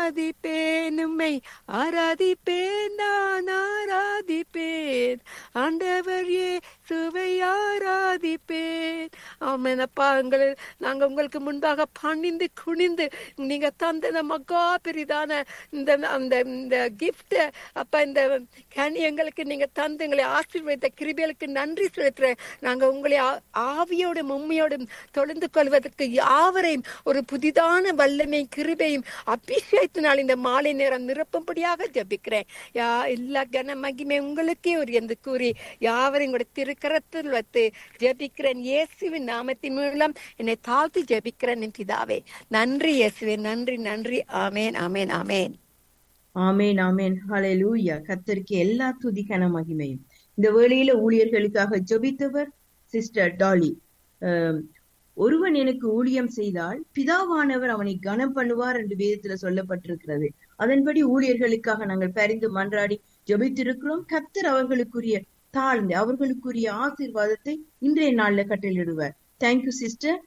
ஆராதிப்பேன் உம்மை ஆராதிப்பேன் நான் ஆராதிப்பேன் ஆண்டவர் இயேசுவை ஆராதிப்பேன் ஆமெனப்பா எங்களை நாங்க உங்களுக்கு முன்பாக பணிந்து குனிந்து நீங்க தந்த இந்த மகா பெரிதான இந்த அந்த இந்த கிஃப்ட் அப்ப இந்த கனி எங்களுக்கு நீங்க தந்து எங்களை ஆசீர்வதித்த கிருபைகளுக்கு நன்றி செலுத்துறேன் நாங்க உங்களை ஆ- ஆவியோடும் உண்மையோடும் தொழுந்து கொள்வதற்கு யாவரையும் ஒரு புதிதான வல்லமை கிருபையும் அபிஷேகத்தினால் இந்த மாலை நேரம் நிரப்பும்படியாக ஜெபிக்கிறேன் யா எல்லா கன மகிமை உங்களுக்கே ஒரு என்று கூறி யாவரையும் கூட திருக்கரத்தில் வைத்து ஜெபிக்கிறேன் இயேசுவின் நாமத்தின் மூலம் என்னை தாழ்த்தி ஜெபிக்கிறேன் என் பிதாவே நன்றி இயேசுவே நன்றி நன்றி ஆமேன் ஆமேன் ஆமேன் ஆமேன் ஆமேன் ஹalleluya கர்த்தருக்கு எல்லா துதிக்கான மகிமையும் இந்த வேளையில ஊழியர்களுக்காக ஜெபித்தவர் சிஸ்டர் டாலி ஆம், ஒருவன் எனக்கு ஊழியம் செய்தால் பிதாவானவர் அவனை கனம் பண்ணுவார் என்று வேதத்துல சொல்லப்பட்டிருக்கிறது அதன்படி ஊழியர்களுக்காக நாங்கள் பரிந்து மன்றாடி ஜெபித்திருக்கிறோம் கர்த்தர் அவர்களுக்குரிய தாழ்ந்து அவர்களுக்குரிய ஆசீர்வாதத்தை இன்றைய நாள்ல கட்டளிடுவார் தேங்க்யூ சிஸ்டர்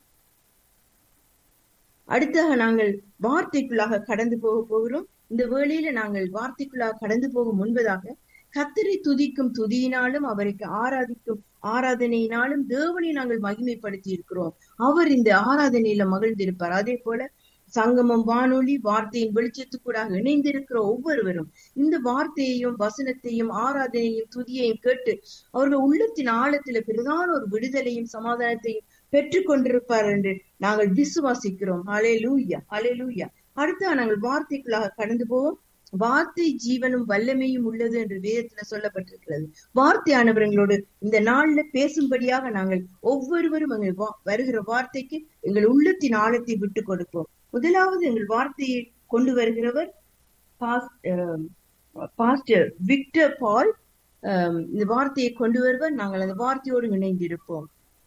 அடுத்தாக நாங்கள் வார்த்தைக்குள்ளாக கடந்து போக போகிறோம் இந்த வேளையில நாங்கள் வார்த்தைக்குள்ளாக கடந்து போகும் முன்பதாக கத்தரை துதிக்கும் துதியினாலும் அவருக்கு ஆராதிக்கும் ஆராதனையினாலும் தேவனை நாங்கள் மகிமைப்படுத்தி இருக்கிறோம் அவர் இந்த ஆராதனையில மகிழ்ந்திருப்பார் அதே போல சங்கமம் வானொலி வார்த்தையின் வெளிச்சத்துக்கூடாக இணைந்திருக்கிற ஒவ்வொருவரும் இந்த வார்த்தையையும் வசனத்தையும் ஆராதனையும் துதியையும் கேட்டு அவர்கள் உள்ளத்தின் ஆழத்துல பிரதான ஒரு விடுதலையும் சமாதானத்தையும் பெற்றுக் கொண்டிருப்பார் என்று நாங்கள் விசுவாசிக்கிறோம் ஹலே லூயா ஹலே லூயா அடுத்த நாங்கள் வார்த்தைக்குள்ளாக கடந்து போவோம் வார்த்தை ஜீவனும் வல்லமையும் உள்ளது என்று வேதத்துல சொல்லப்பட்டிருக்கிறது வார்த்தையானவர்களோடு இந்த நாள்ல பேசும்படியாக நாங்கள் ஒவ்வொருவரும் எங்கள் வா- வருகிற வார்த்தைக்கு எங்கள் உள்ளத்தின் ஆழத்தை விட்டு கொடுப்போம் முதலாவது எங்கள் வார்த்தையை கொண்டு வருகிறவர் பாஸ்- அஹ், பாஸ்டர் விக்டர் பால் அஹ், இந்த வார்த்தையை கொண்டு வருவர் நாங்கள் அந்த வார்த்தையோடு இணைந்திருப்போம்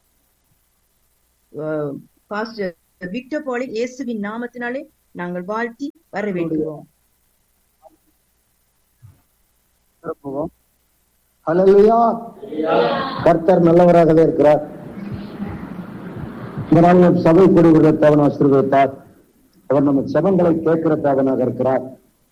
அஹ், பாஸ்டர் விக்டர் பாலை இயேசுவின் நாமத்தினாலே நாங்கள் வாழ்த்தி வர வேண்டுகிறோம் நிரப்புவோம் ஹalleluya கர்த்தர் நல்லவராகவே இருக்கிறார் இந்த நாள் நம் சபை கூடுகிற தேவன் ஆசீர்வதித்தார் அவர் நம்ம செபங்களை கேட்கிற தேவனாக இருக்கிறார்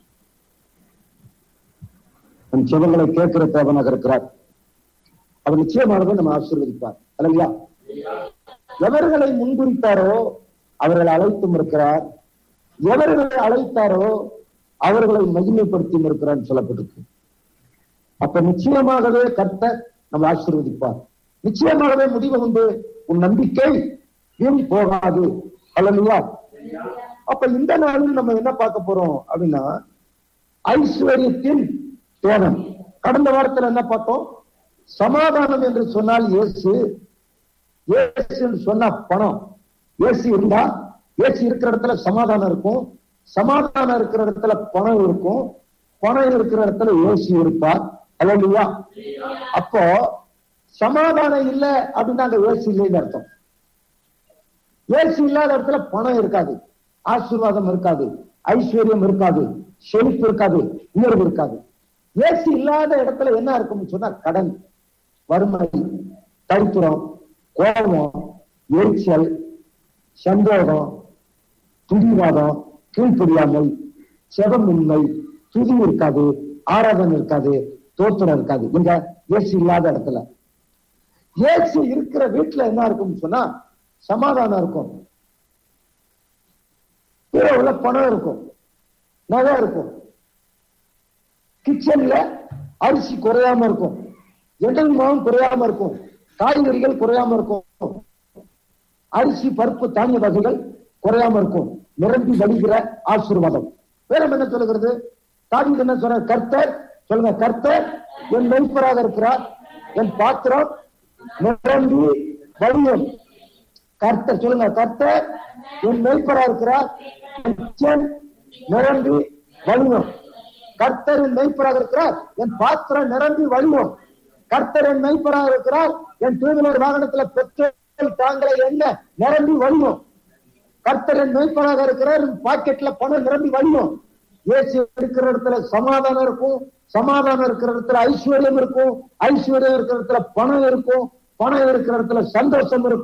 நம் செபங்களை கேட்கிற தேவனாக இருக்கிறார் அவர் நிச்சயமானதை நம்ம ஆசீர்வதிப்பார் அல்லையா எவர்களை முன்குறித்தாரோ அவர்களை அழைத்தும் இருக்கிறார் எவர்களை அழைத்தாரோ அவர்களை மகிமைப்படுத்தியும் இருக்கிறார் சொல்லப்பட்டிருக்கு அப்ப நிச்சயமாகவே கர்த்தர் நம்ம ஆசீர்வதிப்பார் நிச்சயமாகவே முடிவு உண்டு உன் நம்பிக்கை வீண் போகாது அல்லையா அப்ப இந்த நாளில் நம்ம என்ன பார்க்க போறோம் அப்படின்னா ஐஸ்வர்யத்தின் தோணம் கடந்த வாரத்துல என்ன பார்த்தோம் சமாதானம் என்று சொன்னால் இயேசு இயேசு என்று சொன்னா பணம் இயேசு இருந்தா இயேசு இருக்கிற இடத்துல சமாதானம் இருக்கும் சமாதானம் இருக்கிற இடத்துல பணம் இருக்கும் பணம் இருக்கிற இடத்துல இயேசு இருப்பார் அல்லையா அப்போ சமாதானம் இல்ல அப்படின்னா அங்க இயேசு இல்லைன்னு அர்த்தம் இயேசு இல்லாத இடத்துல பணம் இருக்காது ஆசீர்வாதம் இருக்காது ஐஸ்வர்யம் இருக்காது செழிப்பு இருக்காது உயர்வு இருக்காது இயேசு இல்லாத இடத்துல என்ன இருக்கும்னு சொன்னா கடன் வறுமை தரித்திரம் கோபம் எரிச்சல் சந்தோகம் துதிவாதம் கீழ்ப்படியாமை செவமின்மை துதி இருக்காது ஆராதனை இருக்காது தோத்திரம் இருக்காது இங்க இயேசு இல்லாத இடத்துல இயேசு இருக்கிற வீட்டுல என்ன இருக்கும்னு சொன்னா சமாதானம் இருக்கும் இரவுல பணம் இருக்கும் நகை இருக்கும் கிச்சன்ல அரிசி குறையாம இருக்கும் எண்ணெய் மாவும் குறையாம இருக்கும் காய்கறிகள் குறையாம இருக்கும் அரிசி பருப்பு தானிய வகைகள் குறையாம இருக்கும் நிரம்பி வழிகிற ஆசீர்வாதம் வேற என்ன சொல்லுகிறது தாவீது என்ன சொல்ற கர்த்தர் சொல்லுங்க கர்த்தர் என் மெய்ப்பராக இருக்கிறார் என் பாத்திரம் நிரம்பி வழியும் கர்த்தர் சொல்லுங்க கர்த்தர் என் மெய்ப்பரா இருக்கிறார் என் கிச்சன் நிரம்பி வழியும் கர்த்தர் என் மெய்ப்பராக இருக்கிறார் என் பாத்திரம் நிரம்பி வழியும் கர்த்தர் என் மெய்ப்பராக இருக்கிறார் என் டூவீலர் வாகனத்துல பெட்ரோல் தாங்களை என்ன நிரம்பி வழியும் கர்த்தர் என் மெய்ப்பராக இருக்கிறார் என் பாக்கெட்ல பணம் நிரம்பி வழியும் இயேசு இருக்கிற இடத்துல சமாதானம் இருக்கும் சமாதானம் இருக்கிற இடத்துல ஐஸ்வர்யம் இருக்கும் ஐஸ்வர்யம் இருக்கிற இடத்துல பணம் இருக்கும் பணம் இருக்கிற இடத்துல சந்தோஷம் இருக்கும்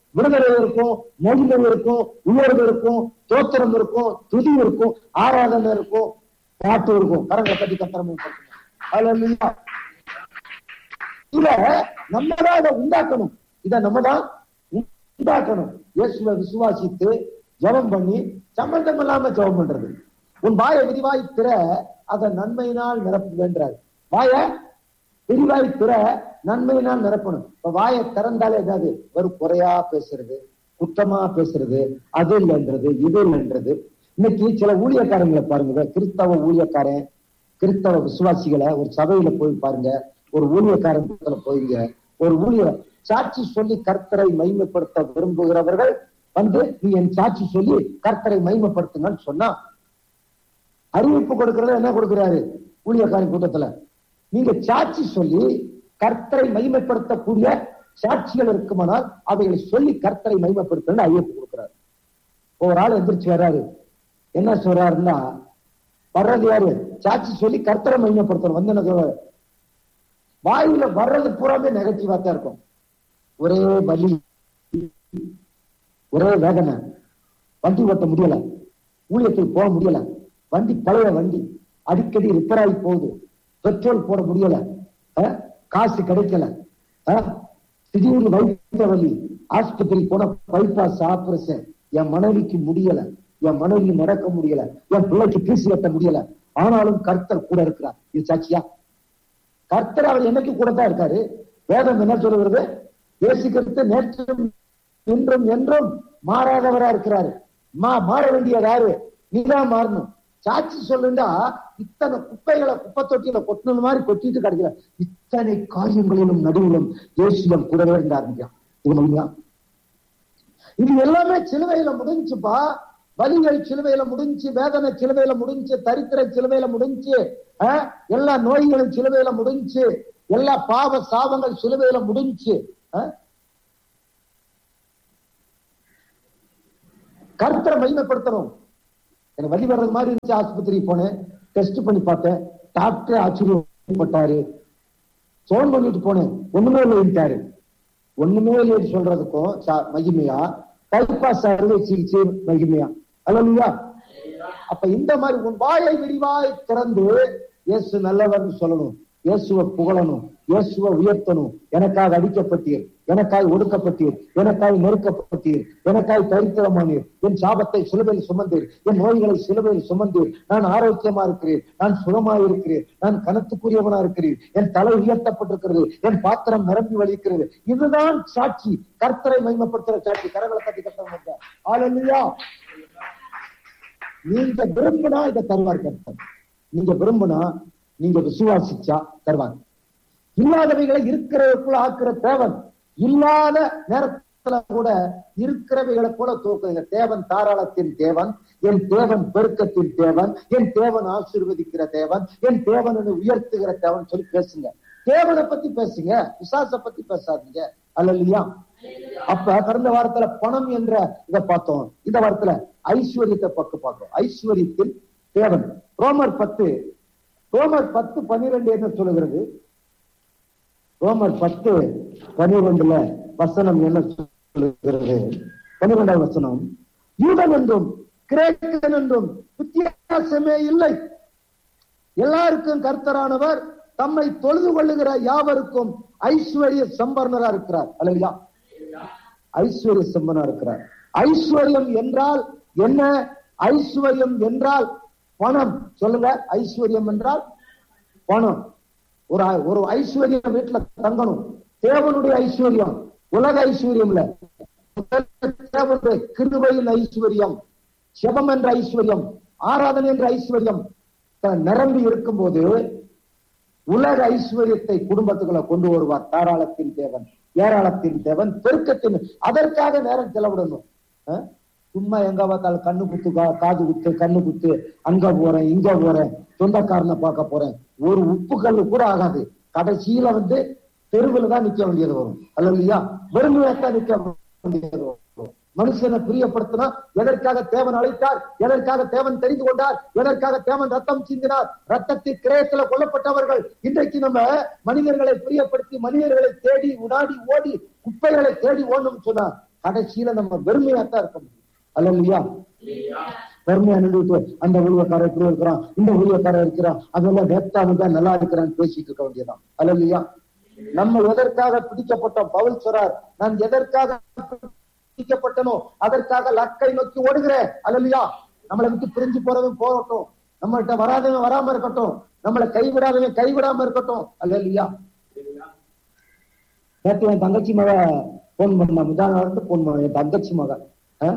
விடுதலை இருக்கும் மகிழ்வு இருக்கும் உயர்வு இருக்கும் தோத்திரம் இருக்கும் துதி இருக்கும் ஆராதனை இருக்கும் பாட்டு இருக்கும் கரங்களை கட்டி கத்திரம் அல்ல இத நம்ம தான் இதை உண்டாக்கணும் இத நம்ம தான் உண்டாக்கணும் இயேசுவை விசுவாசித்து ஜெபம் பண்ணி சம்பந்தம் இல்லாம ஜெபம் பண்றது உன் வாயை விரிவாய் திற அதை நன்மையினால் நிரப்புவேன்றார் வாய விரிவாய் திற நன்மையினால் நிரப்பணும் இப்ப வாயை திறந்தாலே ஏதாவது ஒரு குறையா பேசுறது குற்றமா பேசுறது அது இல்லைன்றது இது இல்லைன்றது இன்னைக்கு சில ஊழியக்காரங்களை பாருங்க கிறிஸ்தவ ஊழியக்காரன் கிறிஸ்தவ விசுவாசிகளை ஒரு சபையில போய் பாருங்க ஒரு ஊழியக்காரத்துல போயிங்க ஒரு ஊழியர் சாட்சி சொல்லி கர்த்தரை மைமைப்படுத்த விரும்புகிறவர்கள் வந்து நீ என் சாட்சி சொல்லி கர்த்தரை மைமைப்படுத்துங்கன்னு சொன்னா அறிவிப்பு கொடுக்கறது என்ன கொடுக்கிறாரு ஊழியக்காரன் கூட்டத்துல நீங்க சாட்சி சொல்லி கர்த்தரை மைமைப்படுத்தக்கூடிய சாட்சிகள் இருக்குமானால் அவைகளை சொல்லி கர்த்தரை மைமைப்படுத்தணும்னு அறிவிப்பு கொடுக்கிறாரு ஒரு ஆள் எந்திரிச்சு வர்றாரு என்ன சொல்றாருன்னா வர்றது யாரு சாட்சி சொல்லி கர்த்தரை மைமைப்படுத்தணும் வந்து என்ன சொல்றாரு வாயில வர்றது பூராமே நெகட்டிவா தான் இருக்கும் ஒரே வலி ஒரே வேதனை வண்டி ஓட்ட முடியல ஊழியத்தில் போக முடியல வண்டி பழைய வண்டி அடிக்கடி ரிப்பேர் ஆகி போகுது பெட்ரோல் போட முடியல அஹ், காசு கிடைக்கல அஹ், திடீர்னு வைத்திய வலி ஆஸ்பத்திரி போன பைபாஸ் ஆபரேஷன் என் மனைவிக்கு முடியல என் மனைவி நடக்க முடியல என் பிள்ளைக்கு பீசி வெட்ட முடியல ஆனாலும் கர்த்தர் கூட இருக்கிறார் இது சாட்சியா கர்த்தர் அவர் என்னைக்கு கூட தான் இருக்காரு வேதம் என்ன சொல்லுகிறது இயேசு கிறிஸ்து நேற்றும் இன்றும் என்றும் மாறாதவரா இருக்கிறாரு மா மாற வேண்டியது யாரு நீதான் மாறணும் சாட்சி சொல்லுண்டா இத்தனை குப்பைகளை குப்பை தொட்டியில கொட்டினது மாதிரி கொட்டிட்டு கிடைக்கல இத்தனை காரியங்களிலும் நடுவிலும் இயேசுவன் கூடவே இருந்த ஆரம்பிக்கலாம் இது முடியுங்களா இது எல்லாமே சிலுவையில முடிஞ்சுப்பா வலிகள் சிலுவையில முடிஞ்சு வேதனை சிலுவையில முடிஞ்சு தரித்திர சிலுவையில முடிஞ்சு ஆஹ், எல்லா நோய்களும் சிலுவையில முடிஞ்சு எல்லா பாவ சாபங்கள் சிலுவையில முடிஞ்சு ஆஹ்? கர்த்தரை மகிமைப்படுத்தணும் எனக்கு வலி வர்றது மாதிரி இருந்துச்சு ஆஸ்பத்திரிக்கு போனேன் டெஸ்ட் பண்ணி பார்த்தேன் டாக்டர் ஆச்சரியப்பட்டாரு போன் பண்ணிட்டு போனேன் ஒண்ணுமே இல்லைன்ட்டாரு ஒண்ணுமே இல்லைன்னு சொல்றதுக்கும் சா- மகிமையா பைபாஸ் அறுவை சிகிச்சை மகிமையா அல்லையா அப்ப இந்த மாதிரி உன் வாயை விரிவாய் திறந்து இயேசு நல்லவர்னு சொல்லணும் இயேசுவை புகழணும் இயேசுவை உயர்த்தணும் எனக்காக அடிக்கப்பட்டீர் எனக்காய் ஒடுக்கப்பட்டீர் எனக்காய் நெருக்கப்பட்டீர் எனக்காய் தரித்திரமானீர் என் சாபத்தை சிலுவையில் சுமந்தீர் என் நோய்களை சிலுவையில் சுமந்தீர் நான் ஆரோக்கியமா இருக்கிறேன் நான் சுகமாய் இருக்கிறேன் நான் கனத்துக்குரியவனா இருக்கிறேன் என் தலை உயர்த்தப்பட்டிருக்கிறது என் பாத்திரம் நிரம்பி வலிக்கிறது இதுதான் சாட்சி கர்த்தரை மைமைப்படுத்துற சாட்சி கரங்களை கட்டி கட்ட ஆளுயா நீங்க விரும்பினா இதை தருவார் கர்த்தர் நீங்க விரும்பினா நீங்க விசுவாசிச்சா தருவார் இல்லாதவைகளை இருக்கிறவருக்குள்ள ஆக்குற தேவன் இல்லாத நேரத்துல கூட இருக்கிறவைகளை போல தூக்குங்க தேவன் தாராளத்தின் தேவன் என் தேவன் பெருக்கத்தின் தேவன் என் தேவன் ஆசீர்வதிக்கிற தேவன் என் தேவன் என்னை உயர்த்துகிற தேவன் சொல்லி பேசுங்க தேவனை பத்தி பேசுங்க விசாச பத்தி பேசாதீங்க அல்ல அப்ப கடந்த வாரத்துல பணம் என்ற இதை பார்த்தோம் இந்த வாரத்துல ஐஸ்வர்யத்தை பக்கம் பார்த்தோம் ஐஸ்வர்யத்தில் தேவன் ரோமர் பத்து ரோமர் பத்து பன்னிரெண்டு என்ன சொல்லுகிறது ரோமர் பத்து பன்னிரெண்டுல வசனம் என்ன சொல்லுகிறது பன்னிரெண்டாவது வசனம் யூதன் என்றும் கிரேக்கன் என்றும் வித்தியாசமே இல்லை எல்லாருக்கும் கர்த்தரானவர் தம்மை தொழுது கொள்ளுகிற யாவருக்கும் ஐஸ்வர்ய சம்பர்ணரா இருக்கிறார் அல்லையா ஐஸ்வர்ய சம்பனா இருக்கிறார் ஐஸ்வர்யம் என்றால் என்ன ஐஸ்வர்யம் என்றால் பணம் சொல்லுங்க ஐஸ்வர்யம் என்றால் பணம் ஒரு ஒரு ஐஸ்வர்யம் வீட்டுல தங்கணும் தேவனுடைய ஐஸ்வர்யம் உலக ஐஸ்வர்யம் இல்ல தேவனுடைய கிருபையின் ஐஸ்வர்யம் சிவம் என்ற ஐஸ்வர்யம் ஆராதனை என்ற ஐஸ்வர்யம் த- நிரம்பி இருக்கும்போது உலக ஐஸ்வர்யத்தை குடும்பத்துக்குள்ள கொண்டு வருவார் தாராளத்தின் தேவன் ஏராளத்தின் தேவன் பெருக்கத்தின் அதற்காக நேரம் செலவிடணும் அஹ்? சும்மா எங்க பார்த்தாலும் கண்ணு குத்து கா- காது குத்து கண்ணு குத்து அங்க போறேன் இங்க போறேன் சொந்தக்காரனை பார்க்க போறேன் ஒரு உப்பு கல்லு கூட ஆகாது கடைசியில வந்து தெருவில் தான் நிக்க வேண்டியது வரும் அல்ல இல்லையா வெறுமையாத்தான் நிக்க வேண்டியது வரும் மனுஷனை பிரியப்படுத்தினா எதற்காக தேவன் அழைத்தார் எதற்காக தேவன் தெரிந்து கொண்டார் எதற்காக தேவன் ரத்தம் சிந்தினார் ரத்தத்தின் கிரயத்துல கொல்லப்பட்டவர்கள் இன்றைக்கு நம்ம மனிதர்களை பிரியப்படுத்தி மனிதர்களை தேடி உடாடி ஓடி குப்பைகளை தேடி ஓடணும் சொன்னார் கடைசியில நம்ம வெறுமையாத்தான் இருக்க முடியும் அல்ல இல்லையா பெருமையா நின்றுட்டு அந்த ஊழியக்காரர் இப்படி இருக்கிறான் இந்த ஊழியக்காரர் இருக்கிறான் அதெல்லாம் வேத்தா வந்தா நல்லா இருக்கிறான்னு பேசிட்டு இருக்க வேண்டியதான் அல்ல இல்லையா நம்ம எதற்காக பிடிக்கப்பட்டோம் பவுல் சொல்றார் நான் எதற்காக பிடிக்கப்பட்டனோ அதற்காக லக்கை நோக்கி ஓடுகிறேன் அல்ல இல்லையா நம்மளை விட்டு பிரிஞ்சு போறவன் போகட்டும் நம்மகிட்ட வராதவன் வராம இருக்கட்டும் நம்மளை கைவிடாதவன் கைவிடாம இருக்கட்டும் அல்ல இல்லையா நேற்று என் தங்கச்சி மக போன் பண்ண முதான வந்து போன் பண்ண என் தங்கச்சி மக ஆ?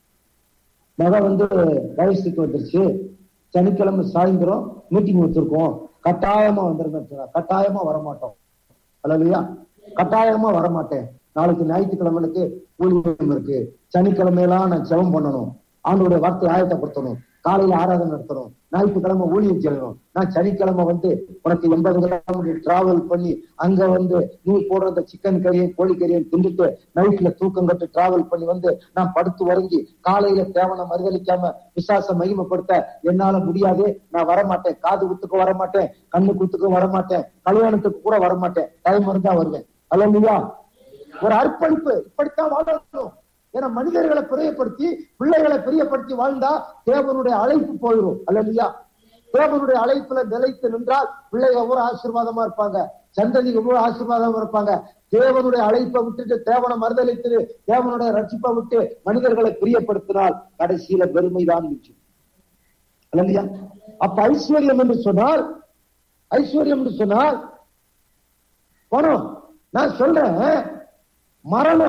மக வந்து வயசுக்கு வந்துருச்சு சனிக்கிழமை சாயந்தரம் மீட்டிங் வச்சிருக்கோம் கட்டாயமா வந்துருங்க கட்டாயமா வரமாட்டோம் அல்லையா கட்டாயமா வரமாட்டேன் நாளைக்கு ஞாயிற்றுக்கிழமைக்கு ஊழியம் இருக்கு சனிக்கிழமையெல்லாம் நான் ஜெபம் பண்ணணும் ஆண்டோடைய வார்த்தை ஆயத்தப்படுத்தணும் காலையில ஆராதனை நடத்தணும் ஞாயிற்றுக்கிழமை ஊழியம் செய்யணும் நான் சனிக்கிழமை வந்து உனக்கு எண்பது கிலோமீட்டர் டிராவல் பண்ணி அங்க வந்து நீ போடுற அந்த சிக்கன் கறியும் கோழி கறியும் தின்னுட்டு நைட்ல தூக்கம் கட்டு டிராவல் பண்ணி வந்து நான் படுத்து உறங்கி காலையில தேவனை மறுதளிக்காம விசாச மகிமைப்படுத்த என்னால முடியாது நான் வரமாட்டேன் காது குத்துக்கு வரமாட்டேன் கண்ணு குத்துக்கு வரமாட்டேன் கல்யாணத்துக்கு கூட வரமாட்டேன் டைம் இருந்தா வருவேன் அல்ல இல்லையா ஒரு அர்ப்பணிப்பு இப்படித்தான் வாழணும் ஏன்னா மனிதர்களை பிரியப்படுத்தி பிள்ளைகளை பிரியப்படுத்தி வாழ்ந்தா தேவனுடைய அழைப்பு போயிடும் அல்ல இல்லையா தேவனுடைய அழைப்புல நிலைத்து நின்றால் பிள்ளைங்க எவ்வளவு ஆசீர்வாதமா இருப்பாங்க சந்ததி எவ்வளவு ஆசீர்வாதமா இருப்பாங்க தேவனுடைய அழைப்பை விட்டுட்டு தேவனை மறுதளித்து தேவனுடைய ரட்சிப்பை விட்டு மனிதர்களை பிரியப்படுத்தினால் கடைசியில பெருமைதான் மிச்சம் அல்ல இல்லையா அப்ப ஐஸ்வர்யம் என்று சொன்னால் ஐஸ்வர்யம் என்று சொன்னால் பணம் நான் சொல்றேன் மரண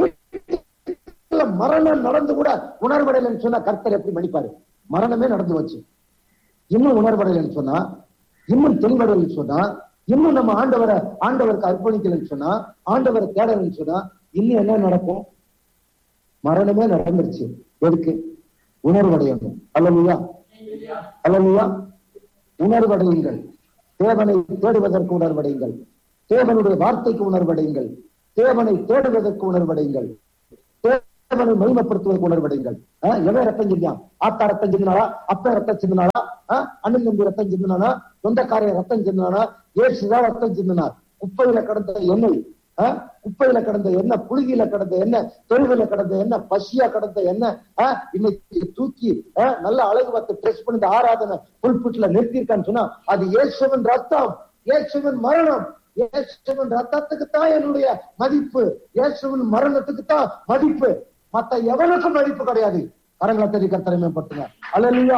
வீட்டுல மரணம் நடந்து கூட உணர்வடையலன்னு சொன்னா கர்த்தர் எப்படி மன்னிப்பாரு மரணமே நடந்து வச்சு இன்னும் உணர்வடையலன்னு சொன்னா இன்னும் தெளிவடையலன்னு சொன்னா இன்னும் நம்ம ஆண்டவரை ஆண்டவருக்கு அர்ப்பணிக்கலன்னு சொன்னா ஆண்டவரை தேடலன்னு சொன்னா இன்னும் என்ன நடக்கும் மரணமே நடந்துருச்சு எதுக்கு உணர்வடையணும் அல்லையா அல்லையா உணர்வடையுங்கள் தேவனை தேடுவதற்கு உணர்வடையுங்கள் தேவனுடைய வார்த்தைக்கு உணர்வடையுங்கள் தேவனை தேடுவதற்கு உணர்வடையுங்கள் தேவனை மகிமைப்படுத்துவதற்கு உணர்வடையுங்கள் ஆஹ் எவன் ரத்தம் செஞ்சான் ஆத்தா ரத்தம் செஞ்சினாளா அப்பா ரத்தம் செஞ்சினாளா ஆஹ் அண்ணன் தம்பி ரத்தம் செஞ்சினானா சொந்தக்காரைய ரத்தம் செஞ்சினானா ஏசுதான் ரத்தம் செஞ்சினார் குப்பையில கடந்த எண்ணெய் ஆஹ் குப்பையில கடந்த என்ன புழுதியில கடந்த என்ன தெருவில கடந்த என்ன பசியா கடந்த என்ன ஆஹ் இன்னைக்கு தூக்கி ஆஹ் நல்ல அழகு பார்த்து ட்ரெஸ் பண்ணி இந்த ஆராதனை புல்பிட்ல நிறுத்தியிருக்கான்னு சொன்னா அது இயேசுவின் ரத்தம் இயேசுவின் மரணம் இயேசுவின் ரத்தத்துக்கு தான் என்னுடைய மதிப்பு இயேசுவின் மரணத்துக்கு தான் மதிப்பு மத்த எவனுக்கும் மதிப்பு கிடையாது கரங்களை தெரிய கர்த்தரை மேம்படுத்துங்க அல்லையா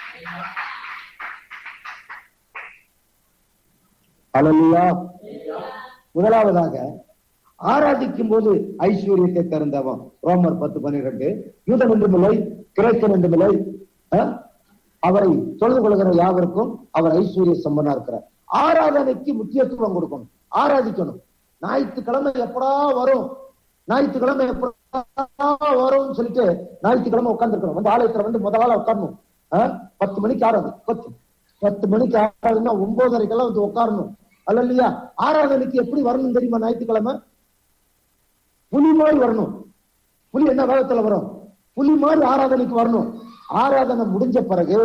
அல்லையா முதலாவதாக ஆராதிக்கும் போது ஐஸ்வர்யத்தை திறந்தவன் ரோமர் பத்து பன்னிரண்டு யூதன் என்றுமில்லை கிரேக்கன் என்றுமில்லை அஹ், அவரை தொழுது கொள்கிற யாவருக்கும் அவர் ஐஸ்வர்ய சம்பனா இருக்கிறார் ஆராதனைக்கு முக்கியத்துவம் கொடுக்கணும் ஆராதிக்கணும் ஞாயிற்றுக்கிழமை எப்படா வரும் ஞாயிற்றுக்கிழமை எப்படா வரும்னு சொல்லிட்டு ஞாயிற்றுக்கிழமை உட்கார்ந்துருக்கணும் வந்து ஆலயத்துல வந்து முதலாள உட்காரணும் அஹ், பத்து மணிக்கு ஆராது பத்து பத்து மணிக்கு ஆராதுன்னா ஒன்பதரைக்கெல்லாம் வந்து உட்காரணும் அல்ல இல்லையா ஆராதனைக்கு எப்படி வரணும் தெரியுமா ஞாயிற்றுக்கிழமை புலி மாதிரி வரணும் புலி என்ன வேகத்துல வரும் புலி மாதிரி ஆராதனைக்கு வரணும் ஆராதனை முடிஞ்ச பிறகு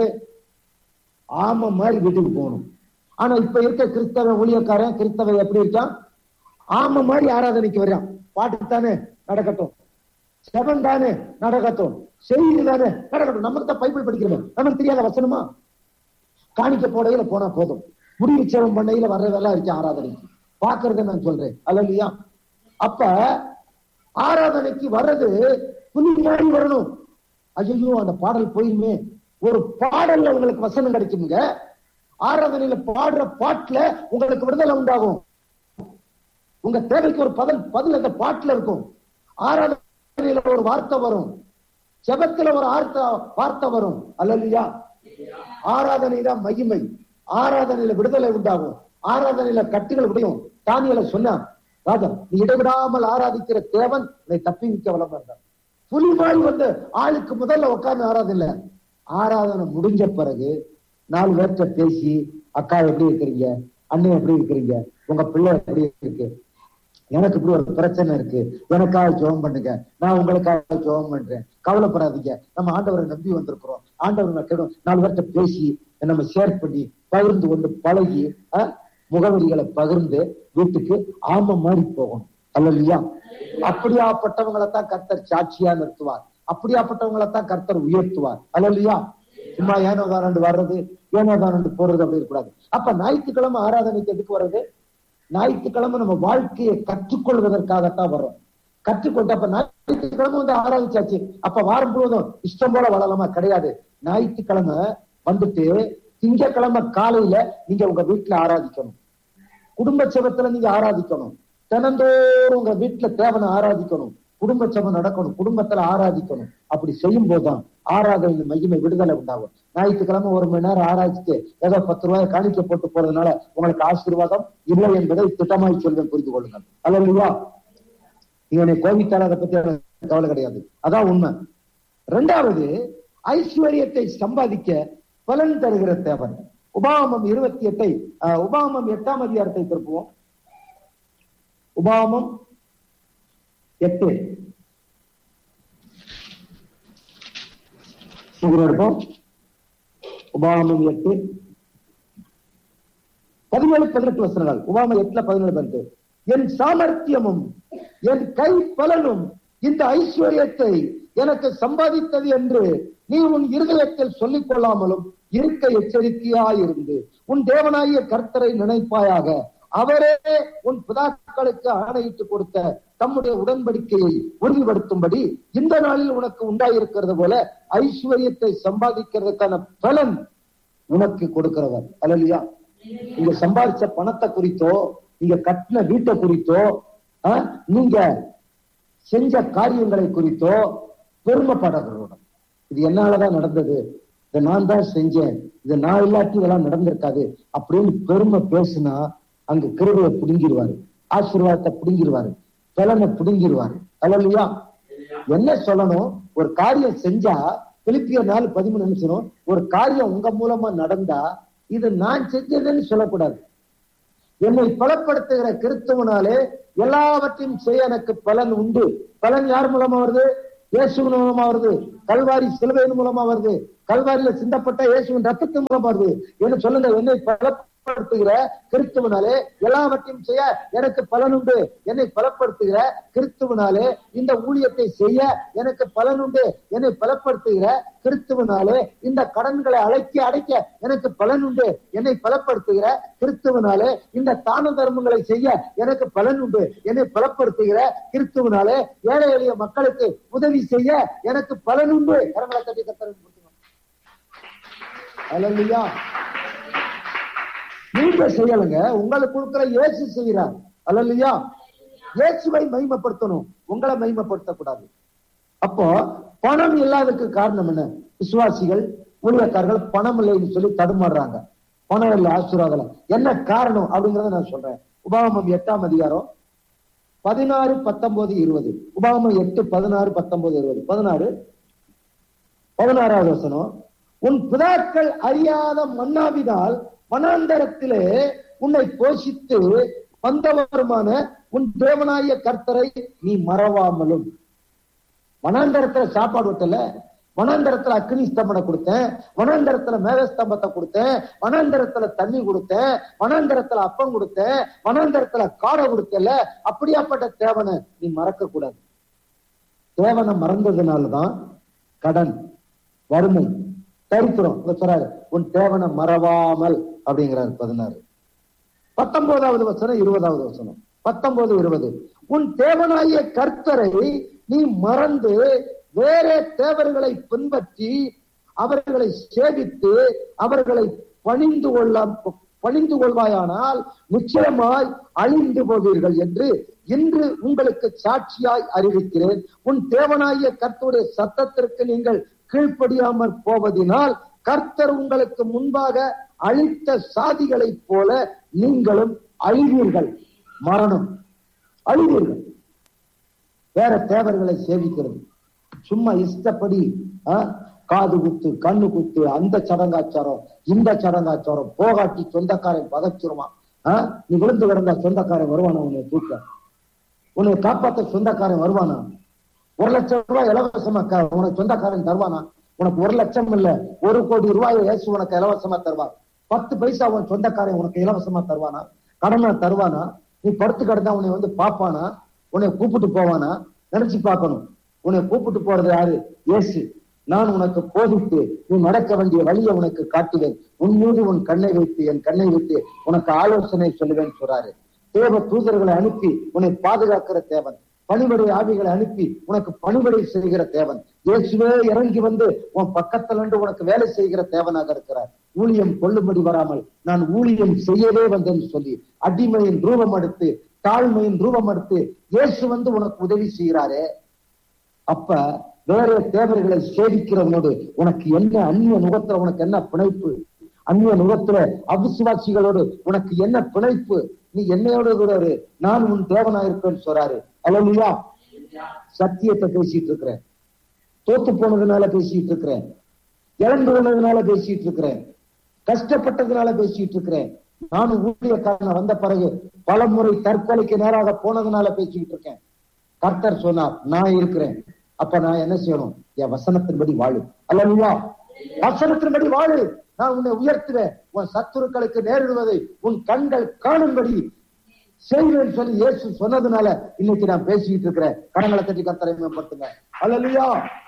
ஆம மாதிரி வீட்டுக்கு போகணும் ஆனா இப்ப இருக்க கிறிஸ்தவ ஊழியக்காரன் கிறிஸ்தவ எப்படி இருக்கான் ஆம மாதிரி ஆராதனைக்கு வர்றான் பாட்டு தானே நடக்கட்டும் செவன் தானே நடக்கட்டும் செய்தி தானே நடக்கட்டும் நமக்கு தான் பைபிள் படிக்கிறோம் நமக்கு தெரியாத வசனமா காணிக்க போடையில போனா போதும் முடிவு சேவம் பண்ணையில வர்றதெல்லாம் இருக்கு ஆராதனைக்கு பாக்குறத நான் சொல்றேன் அல்ல இல்லையா அப்ப ஆராதனைக்கு வர்றது புலி மாதிரி வரணும் ஐயோ அந்த பாடல் போயிருமே ஒரு பாடல்ல உங்களுக்கு வசனம் கிடைக்குங்க ஆராதனையில பாடுற பாட்டுல உங்களுக்கு விடுதலை உண்டாகும் உங்க தேவைக்கு ஒரு பதில் பதில் அந்த பாட்டுல இருக்கும் ஆராதனையில ஒரு வார்த்தை வரும் ஜெபத்துல ஒரு வார்த்தை வார்த்தை வரும் அல்ல இல்லையா ஆராதனை தான் மகிமை ஆராதனையில விடுதலை உண்டாகும் ஆராதனையில கட்டுகள் விடையும் தானியல சொன்னான் ராஜா நீ இடைவிடாமல் ஆராதிக்கிற தேவன் உன்னை தப்பிவிக்க வளம் இருந்தார் புலி மாதிரி வந்து ஆளுக்கு முதல்ல உட்கார்ந்து ஆராதனை ஆராதனை முடிஞ்ச பிறகு நாலு பேர்கிட்ட பேசி அக்கா எப்படி இருக்கிறீங்க அண்ணன் எப்படி இருக்கிறீங்க உங்க பிள்ளை எப்படி இருக்கு எனக்கு இப்படி ஒரு பிரச்சனை இருக்கு எனக்காக ஜெபம் பண்ணுங்க நான் உங்களுக்காக ஜெபம் பண்றேன் கவலைப்படாதீங்க நம்ம ஆண்டவரை நம்பி வந்திருக்கிறோம் ஆண்டவர் கேடும் நாலு பேர்கிட்ட பேசி நம்ம ஷேர் பண்ணி பகிர்ந்து கொண்டு பழகி அஹ், முகவரிகளை பகிர்ந்து வீட்டுக்கு ஆம மாதிரி போகணும் அல்லையா அப்படியாப்பட்டவங்களை தான் கர்த்தர் சாட்சியா நிறுத்துவார் அப்படியாப்பட்டவங்களை தான் கர்த்தர் உயர்த்துவார் அல்லையா சும்மா ஏனோ தானண்டு வர்றது ஏனோ தானண்டு போறது அப்படி இருக்கக்கூடாது அப்ப ஞாயிற்றுக்கிழமை ஆராதனைக்கு எதுக்கு வர்றது ஞாயிற்றுக்கிழமை நம்ம வாழ்க்கையை கற்றுக்கொள்வதற்காகத்தான் வர்றோம் கற்றுக்கொண்டு அப்ப ஞாயிற்றுக்கிழமை வந்து ஆராய்ச்சாச்சு அப்ப வாரம் முழுவதும் இஷ்டம் போல வளரலாமா கிடையாது ஞாயிற்றுக்கிழமை வந்துட்டு திங்கக்கிழமை காலையில நீங்க உங்க வீட்டுல ஆராதிக்கணும் குடும்ப செபத்துல நீங்க ஆராதிக்கணும் தினந்தோறும் உங்க வீட்டுல தேவனை ஆராதிக்கணும் குடும்ப செபம் நடக்கணும் குடும்பத்துல ஆராதிக்கணும் அப்படி செய்யும் போதுதான் ஆராதனை மகிமை விடுதலை உண்டாகும் ஞாயிற்றுக்கிழமை ஒரு மணி நேரம் ஆராய்ச்சிட்டு ஏதோ பத்து ரூபாய் காணிக்க போட்டு போறதுனால உங்களுக்கு ஆசீர்வாதம் இல்லை என்பதை திட்டமாய் சொல்வேன் புரிந்து கொள்ளுங்கள் அல்ல இல்லையா நீங்க என்னை கோவித்தால் அதை பத்தி எனக்கு கவலை கிடையாது அதான் உண்மை ரெண்டாவது ஐஸ்வர்யத்தை சம்பாதிக்க பலன் தருகிற தேவன் உபாமம் இருபத்தி எட்டை அஹ், உபாமம் எட்டாம் அதிகாரத்தை திருப்புவோம் உபாமம் எட்டு இங்க இருப்போம் உபாமம் எட்டு பதினேழு பதினெட்டு வசனங்கள் உபாமம் எட்டுல பதினேழு பதினெட்டு என் சாமர்த்தியமும் என் கை பலனும் இந்த ஐஸ்வர்யத்தை எனக்கு சம்பாதித்தது என்று நீ உன் இருதயத்தில் சொல்லிக் கொள்ளாமலும் இருக்க எச்சரிக்கையாயிருந்து உன் தேவனாகிய கர்த்தரை நினைப்பாயாக அவரே உன் பிதாக்களுக்கு ஆணையிட்டு கொடுத்த தம்முடைய உடன்படிக்கையை உறுதிப்படுத்தும்படி இந்த நாளில் உனக்கு உண்டாயிருக்கிறது போல ஐஸ்வர்யத்தை சம்பாதிக்கிறதுக்கான பலன் உனக்கு கொடுக்கிறவர் அல்லையா நீங்க சம்பாதிச்ச பணத்தை குறித்தோ நீங்க கட்டின வீட்டை குறித்தோ ஆ, நீங்க செஞ்ச காரியங்களை குறித்தோ பெருமைப்படக்கூடாது இது என்னாலதான் நடந்தது இதை நான் தான் செஞ்சேன் இது நான் இல்லாட்டி இதெல்லாம் நடந்திருக்காது அப்படின்னு பெருமை பேசுனா அங்க கிருபையை புடுங்கிடுவாரு ஆசீர்வாதத்தை புடுங்கிடுவாரு பலனை புடுங்கிடுவாரு அல்லையா என்ன சொல்லணும் ஒரு காரியம் செஞ்சா பிலிப்பிய நாலு பதிமூணு நிமிஷம் ஒரு காரியம் உங்க மூலமா நடந்தா இது நான் செஞ்சதுன்னு சொல்லக்கூடாது என்னை பலப்படுத்துகிற கிறிஸ்துவனாலே எல்லாவற்றையும் செய்ய எனக்கு பலன் உண்டு பலன் யார் மூலமா வருது இயேசுவின் மூலமா வருது கல்வாரி சிலுவையின் மூலமா வருது கல்வாரியில சிந்தப்பட்ட இயேசுவின் ரத்தத்தின் மூலமா வருது என்ன சொல்லுங்க என்னை பலப்படுத்துகிற கிறிஸ்துவனாலே எல்லாவற்றையும் செய்ய எனக்கு பலன் உண்டு என்னை பலப்படுத்துகிற கிறிஸ்துவனாலே இந்த ஊழியத்தை செய்ய எனக்கு பலன் உண்டு என்னை பலப்படுத்துகிற கிறிஸ்துவனாலே இந்த கடன்களை அழைக்க அடைக்க எனக்கு பலன் உண்டு என்னை பலப்படுத்துகிற கிறிஸ்துவனாலே இந்த தான தர்மங்களை செய்ய எனக்கு பலன் உண்டு என்னை பலப்படுத்துகிற கிறிஸ்துவனாலே ஏழை எளிய மக்களுக்கு உதவி செய்ய எனக்கு பலன் உண்டு கரங்களை கட்டி கத்தரன் அல்லையா நீங்க செய்யலுங்க உங்களுக்கு கொடுக்கிற இயேசு செய்கிறார் அல்லையா இயேசுவை மகிமைப்படுத்தணும் உங்களை மகிமைப்படுத்தக்கூடாது அப்போ பணம் இல்லாததுக்கு காரணம் என்ன விசுவாசிகள் ஊழியக்காரர்கள் பணம் இல்லைன்னு சொல்லி தடுமாறுறாங்க பணம் இல்லை ஆசீர்வாதம் இல்லை. என்ன காரணம் அப்படிங்கறத நான் சொல்றேன் உபாகமம் எட்டாம் அதிகாரம் பதினாறு பத்தொன்பது இருபது உபாகமம் எட்டு பதினாறு பத்தொன்பது இருபது பதினாறு பதினாறாவது வசனம் உன் பிதாக்கள் அறியாத மன்னாவினால் வனாந்தரத்திலே உன்னை போஷித்து வந்தவருமான உன் தேவனாய கர்த்தரை நீ மறவாமலும் வனாந்தரத்துல சாப்பாடு விட்டல வனாந்தரத்துல அக்னி ஸ்தம்பனை கொடுத்தேன் வனாந்தரத்துல மேகஸ்தம்பத்தை கொடுத்தேன் வனாந்தரத்துல தண்ணி கொடுத்தேன் வனாந்தரத்துல அப்பம் கொடுத்தேன் வனாந்தரத்துல காடை கொடுத்தல அப்படியாப்பட்ட தேவனை நீ மறக்க கூடாது தேவனை மறந்ததுனாலதான் கடன் வறுமை தரித்திரம் இங்க சொல்றாரு உன் தேவனை மறவாமல் அப்படிங்கிறாரு பதினாறு பத்தொன்பதாவது வசனம் இருபதாவது வசனம் பத்தொன்பது இருபது உன் தேவனாகிய கர்த்தரை நீ மறந்து வேற தேவர்களை பின்பற்றி அவர்களை சேவித்து அவர்களை பணிந்து கொள்ள பணிந்து கொள்வாயானால் நிச்சயமாய் அழிந்து போவீர்கள் என்று இன்று உங்களுக்கு சாட்சியாய் அறிவிக்கிறேன் உன் தேவனாகிய கர்த்தருடைய சத்தத்திற்கு நீங்கள் கீழ்ப்படியாமற் போவதினால் கர்த்தர் உங்களுக்கு முன்பாக அழித்த சாதிகளைப் போல நீங்களும் அழிவீர்கள் மரணம் அழிவீர்கள் வேற தேவர்களை சேவிக்கிறது சும்மா இஷ்டப்படி ஆ, காது குத்து கண்ணு குத்து அந்த சடங்காச்சாரம் இந்த சடங்காச்சாரம் போகாட்டி சொந்தக்காரன் பதச்சிருவான் ஆ, நீ விழுந்து கிடந்தா சொந்தக்காரன் வருவானா உன்னை தூக்க உன்னை காப்பாத்த சொந்தக்காரன் வருவானா ஒரு லட்சம் ரூபாய் இலவசமா க- உனக்கு சொந்தக்காரன் தருவானா உனக்கு ஒரு லட்சம் இல்ல ஒரு கோடி ரூபாய் இயேசு உனக்கு இலவசமா தருவான் பத்து பைசா உன் சொந்தக்காரன் உனக்கு இலவசமா தருவானா கடனா தருவானா நீ படுத்து கிடந்தா உன்னை வந்து பாப்பானா உன்னை கூப்பிட்டு போவானா நினைச்சு பார்க்கணும் உன்னை கூப்பிட்டு போறது யாரு இயேசு நான் உனக்கு போதித்து நீ நடக்க வேண்டிய வழியை உனக்கு காட்டுவேன் உன் மீது உன் கண்ணை வைத்து என் கண்ணை வைத்து உனக்கு ஆலோசனை சொல்லுவேன் சொல்றாரு தேவ தூதர்களை அனுப்பி உன்னை பாதுகாக்கிற தேவன் பணிபடை ஆவிகளை அனுப்பி உனக்கு பணிபடை செய்கிற தேவன் இயேசுவே இறங்கி வந்து உன் பக்கத்துல இருந்து உனக்கு வேலை செய்கிற தேவனாக இருக்கிறார் ஊழியம் கொள்ளும்படி வராமல் நான் ஊழியம் செய்யவே வந்தேன்னு சொல்லி அடிமையின் ரூபம் எடுத்து தாழ்மையின் ரூபம் எடுத்து இயேசு வந்து உனக்கு உதவி செய்கிறாரே அப்ப வேற தேவர்களை சேவிக்கிறவனோடு உனக்கு என்ன அந்நிய நுகத்துல உனக்கு என்ன பிணைப்பு அந்நிய நுகத்துல அவிசுவாசிகளோடு உனக்கு என்ன பிணைப்பு நீ என்னையோட கூட இரு. நான் உன் தேவனா இருப்பேன்னு சொல்றாரு அல்லையா சத்தியத்தை பேசிட்டு இருக்கிறேன் தோத்து போனதுனால பேசிட்டு இருக்கிறேன் இழந்து போனதுனால பேசிட்டு இருக்கிறேன் கஷ்டப்பட்டதுனால பேசிட்டு இருக்கிறேன் நானும் ஊழியக்காரன வந்த பிறகு பல முறை தற்கொலைக்கு நேராக போனதுனால பேசிக்கிட்டு இருக்கேன் கர்த்தர் சொன்னார் நான் இருக்கிறேன் அப்ப நான் என்ன செய்யணும் என் வசனத்தின்படி வாழு அல்லா வசனத்தின்படி வாழு நான் உன்னை உயர்த்துவேன் உன் சத்துருக்களுக்கு நேரிடுவதை உன் கண்கள் காணும்படி செய்வேன் சொல்லி இயேசு சொன்னதுனால இன்னைக்கு நான் பேசிக்கிட்டு இருக்கிறேன் கரங்களை தட்டி கர்த்தரை மேம்படுத்துங்க அல்லா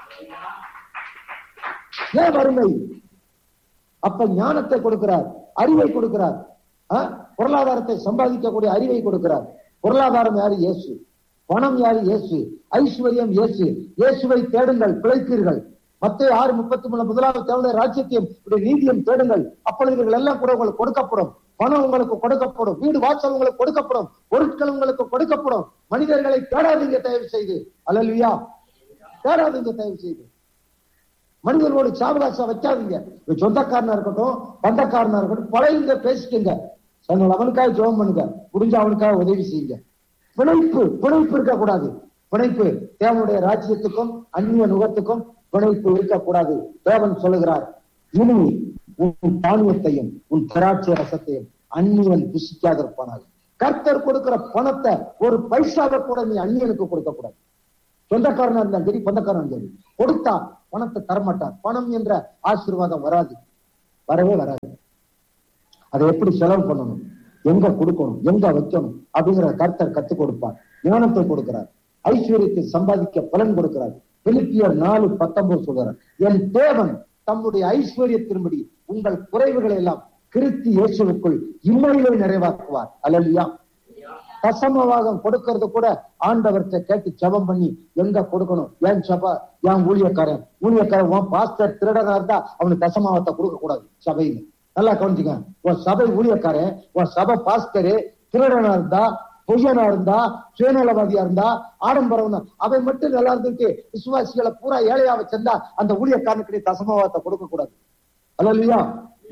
ஏன் வறுமை அப்ப ஞானத்தை கொடுக்கிறார் அறிவை கொடுக்கிறார் ஆ? பொருளாதாரத்தை சம்பாதிக்கக்கூடிய அறிவை கொடுக்கிறார் பொருளாதாரம் யாரு இயேசு பணம் யாரு இயேசு ஐஸ்வர்யம் இயேசு இயேசுவை தேடுங்கள் பிழைப்பீர்கள் மத்திய ஆறு முப்பத்தி மூணு முதலாவது தேவனுடைய ராஜ்யத்தையும் இப்படி நீதியும் தேடுங்கள் அப்பொழுது இவர்கள் எல்லாம் கூட உங்களுக்கு கொடுக்கப்படும் பணம் உங்களுக்கு கொடுக்கப்படும் வீடு வாசல் உங்களுக்கு கொடுக்கப்படும் பொருட்கள் உங்களுக்கு கொடுக்கப்படும் மனிதர்களை தேடாதீங்க தயவு செய்து அல்லல்வியா தேடாதீங்க தயவு செய்து மனிதர்களோட சாவகாசம் வைக்காதீங்க இது சொந்தக்காரனா இருக்கட்டும் பந்தக்காரனா இருக்கட்டும் பழைய பேசிக்கங்க சொன்னால் அவனுக்காக ஜெபம் பண்ணுங்க முடிஞ்ச அவனுக்காக உதவி செய்யுங்க பிணைப்பு பிணைப்பு இருக்கக்கூடாது பிணைப்பு தேவனுடைய ராஜ்யத்துக்கும் அந்நிய நுகத்துக்கும் பிணைப்பு இருக்கக்கூடாது தேவன் சொல்லுகிறார் இனி உன் தானியத்தையும் உன் திராட்சை ரசத்தையும் அந்நியன் புசிக்காத இருப்பானாக கர்த்தர் கொடுக்கிற பணத்தை ஒரு பைசாவை கூட நீ அந்நியனுக்கு கொடுக்க கூடாது சொந்தக்காரனா இருந்தாலும் சரி பந்தக்காரன் சரி கொடுத்தா பணத்தை தரமாட்டார் பணம் என்ற ஆசீர்வாதம் வராது வரவே வராது அதை எப்படி செலவு பண்ணணும் எங்க கொடுக்கணும் எங்க வைக்கணும் அப்படிங்கிற கர்த்தர் கத்துக் கொடுப்பார் ஞானத்தை கொடுக்கிறார் ஐஸ்வர்யத்தை சம்பாதிக்க பலன் கொடுக்கிறார் பிலிப்பியர் நாலு பத்தொன்பது சொல்கிறார் என் தேவன் தம்முடைய ஐஸ்வர்யத்தின்படி உங்கள் குறைவுகளை எல்லாம் கிறிஸ்து இயேசுவுக்குள் இம்மையிலே நிறைவாக்குவார் அல்லையா தசமவாகம் கொடுக்கறது கூட ஆண்டவர்கிட்ட கேட்டு ஜெபம் பண்ணி எங்க கொடுக்கணும் ஏன் சபா ஏன் ஊழியக்காரன் ஊழியக்காரன் உன் பாஸ்டர் திருடனா இருந்தா அவனுக்கு தசமாவத்தை கொடுக்க கூடாது சபையில நல்லா கவனிச்சுக்க உன் சபை ஊழியக்காரன் உன் சபை பாஸ்டரு திருடனா இருந்தா பொய்யனா இருந்தா சுயநலவாதியா இருந்தா ஆடம்பரம் அவன் மட்டும் நல்லா இருந்துட்டு விசுவாசிகளை பூரா ஏழையா வச்சிருந்தா அந்த ஊழியக்காரனுக்கு தசமாவத்தை கொடுக்க கூடாது அல்ல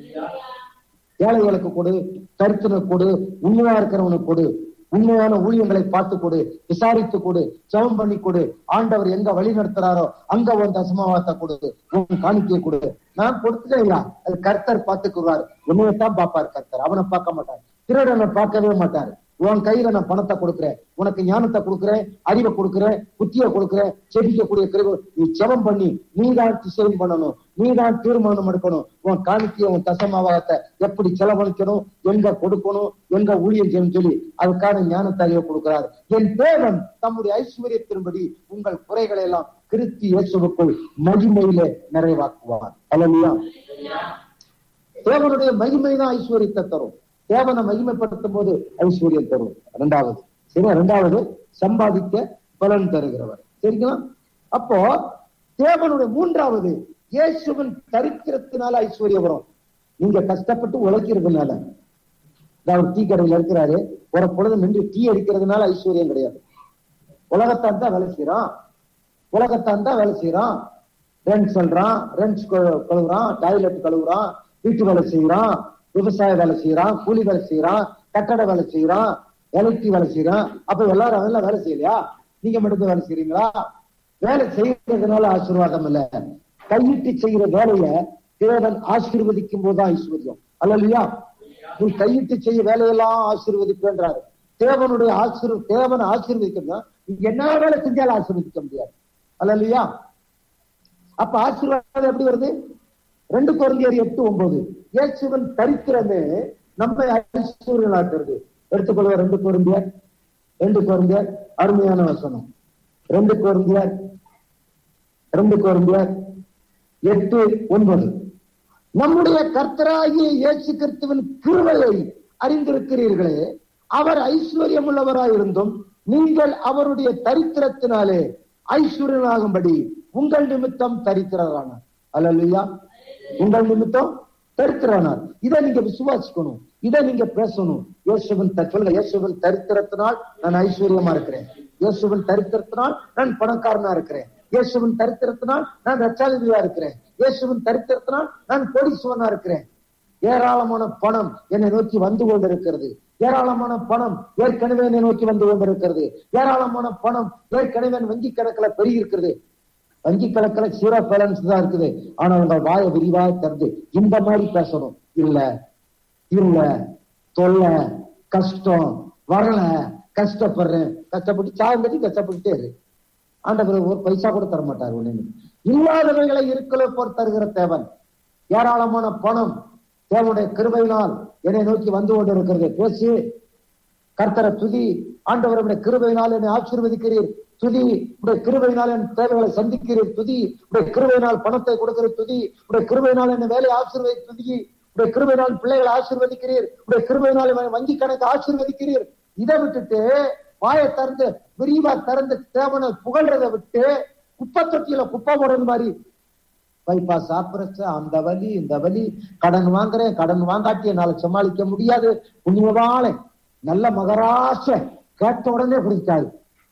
ஏழைகளுக்கு கொடு கருத்துனுக்கு கொடு உண்மையா இருக்கிறவனுக்கு கொடு உண்மையான ஊழியங்களை பார்த்து கொடு விசாரித்து கொடு ஜெபம் பண்ணி கொடு ஆண்டவர் எங்க வழி நடத்துறாரோ அங்க உன் தசமாவத்தை கொடு உன் காணிக்கையை கொடு நான் கொடுத்துட்டேன் அது கர்த்தர் பார்த்துக்குவார் உண்மையத்தான் பார்ப்பார் கர்த்தர் அவனை பார்க்க மாட்டார் திருடனை பார்க்கவே மாட்டாரு உன் கையில நான் பணத்தை கொடுக்குறேன் உனக்கு ஞானத்தை கொடுக்குறேன் அறிவை கொடுக்குறேன் புத்திய கொடுக்குறேன் செபிக்கக்கூடிய கிருபை நீ ஜெபம் பண்ணி நீ தான் திசையும் பண்ணணும் நீ தான் தீர்மானம் எடுக்கணும் உன் காணிக்கைய உன் தசமாவகத்தை எப்படி செலவழிக்கணும் எங்க கொடுக்கணும் எங்க ஊழியம் செய்யணும் சொல்லி அதுக்கான ஞானத்தை அறிவை கொடுக்கிறார் என் தேவன் தம்முடைய ஐஸ்வர்யத்தின்படி உங்கள் குறைகளை எல்லாம் கிறிஸ்து இயேசுவுக்குள் மகிமையிலே நிறைவாக்குவார் அல்லையா தேவனுடைய மகிமை தான் ஐஸ்வர்யத்தை தரும் தேவனை மகிமைப்படுத்தும் போது ஐஸ்வர்யம் தரும் இரண்டாவது சரி இரண்டாவது சம்பாதிக்க பலன் தருகிறவர் சரிங்களா அப்போ தேவனுடைய மூன்றாவது இயேசுவின் தரித்திரத்தினால ஐஸ்வர்யம் வரும் நீங்க கஷ்டப்பட்டு உழைக்கிறதுனால அவர் டீ கடையில் இருக்கிறாரு ஒரு பொழுது நின்று டீ அடிக்கிறதுனால ஐஸ்வர்யம் கிடையாது உலகத்தான் தான் வேலை செய்யறான் உலகத்தான் தான் வேலை செய்யறான் ரெண்ட் சொல்றான் ரெண்ட் கழுவுறான் டாய்லெட் கழுவுறான் வீட்டு வேலை செய்யறான் விவசாய வேலை செய்யறான் கூலி வேலை செய்யறான் கட்டட வேலை செய்யறான் எலக்ட்ரி வேலை செய்யறான் அப்ப எல்லாரும் அதெல்லாம் வேலை செய்யலையா நீங்க மட்டும் வேலை செய்யறீங்களா வேலை செய்யறதுனால ஆசீர்வாதம் இல்ல கையிட்டு செய்யற வேலைய தேவன் ஆசீர்வதிக்கும் போதுதான் ஐஸ்வர்யம் அல்ல இல்லையா நீ கையிட்டு செய்ய வேலையெல்லாம் ஆசீர்வதிப்பேன்றாரு தேவனுடைய ஆசீர் தேவனை ஆசீர்வதிக்கணும் நீங்க என்ன வேலை செஞ்சாலும் ஆசீர்வதிக்க முடியாது அல்ல இல்லையா அப்ப ஆசீர்வாதம் எப்படி வருது ரெண்டு குழந்தையர் எட்டு ஒன்பது இயேசுவன் தரித்திரமே நம்மை ஐஸ்வர்யலாக்குறது எடுத்துக்கொள்வ ரெண்டு குழந்தையர் ரெண்டு குழந்தையர் அருமையான வசனம் ரெண்டு குழந்தையர் ரெண்டு குழந்தையர் எட்டு ஒன்பது நம்முடைய கர்த்தராகிய இயேசு கிறிஸ்துவின் கிருபையை அறிந்திருக்கிறீர்களே அவர் ஐஸ்வர்யம் உள்ளவராயிருந்தும் நீங்கள் அவருடைய தரித்திரத்தினாலே ஐஸ்வர்யனாகும்படி உங்கள் நிமித்தம் தரித்திரரானார் அல்லா உங்கள் நிமித்தம் தரித்திரனார் இதை நீங்க விசுவாசிக்கணும் இதை நீங்க பேசணும் இயேசுவின் த- சொல்லுங்க இயேசுவின் தரித்திரத்தினால் நான் ஐஸ்வர்யமா இருக்கிறேன் இயேசுவின் தரித்திரத்தினால் நான் பணக்காரனா இருக்கிறேன் இயேசுவின் தரித்திரத்தினால் நான் ரச்சாதிபதியா இருக்கிறேன் இயேசுவின் தரித்திரத்தினால் நான் கோடீஸ்வரனா இருக்கிறேன் ஏராளமான பணம் என்னை நோக்கி வந்து கொண்டிருக்கிறது ஏராளமான பணம் ஏற்கனவே என்னை நோக்கி வந்து கொண்டிருக்கிறது ஏராளமான பணம் ஏற்கனவே என் வங்கி கணக்குல பெருகி இருக்கிறது வங்கி கணக்குல ஜீரோ பேலன்ஸ் தான் இருக்குது ஆனா உங்க வாயை விரிவாக திறந்து இந்த மாதிரி பேசணும் இல்ல இல்ல தொல்லை கஷ்டம் வரல கஷ்டப்படுறேன் கஷ்டப்பட்டு சாயம் கட்டி கஷ்டப்பட்டுட்டே இரு ஆண்டவர் ஒரு பைசா கூட தர மாட்டார் ஒண்ணு இல்லாதவைகளை இருக்கல போர் தருகிற தேவன் ஏராளமான பணம் தேவனுடைய கிருபையினால் என்னை நோக்கி வந்து கொண்டிருக்கிறது பேசு கர்த்தரை துதி ஆண்டவருடைய கிருபையினால் என்னை ஆசீர்வதிக்கிறீர் துதி உடைய கிருபையினால் என் தேவைகளை சந்திக்கிறீர் துதி உடைய கிருபையினால் பணத்தை கொடுக்கிற துதி உடைய கிருபையினால் என்னை வேலையை ஆசீர்வதி துதி உடைய கிருபையினால் பிள்ளைகளை ஆசீர்வதிக்கிறீர் உடைய கிருபையினால் என் வங்கி கணக்கு ஆசீர்வதிக்கிறீர் இதை விட்டுட்டு வாயை திறந்து விரிவா திறந்து தேவனை புகழ்றதை விட்டு குப்பை தொட்டியில குப்பை போடுறது மாதிரி பைபாஸ் ஆபரேஷன் அந்த வலி இந்த வலி கடன் வாங்குறேன் கடன் வாங்காட்டி என்னால சமாளிக்க முடியாது புண்ணியவாளே நல்ல மகராச கேட்ட உடனே பிடிக்காது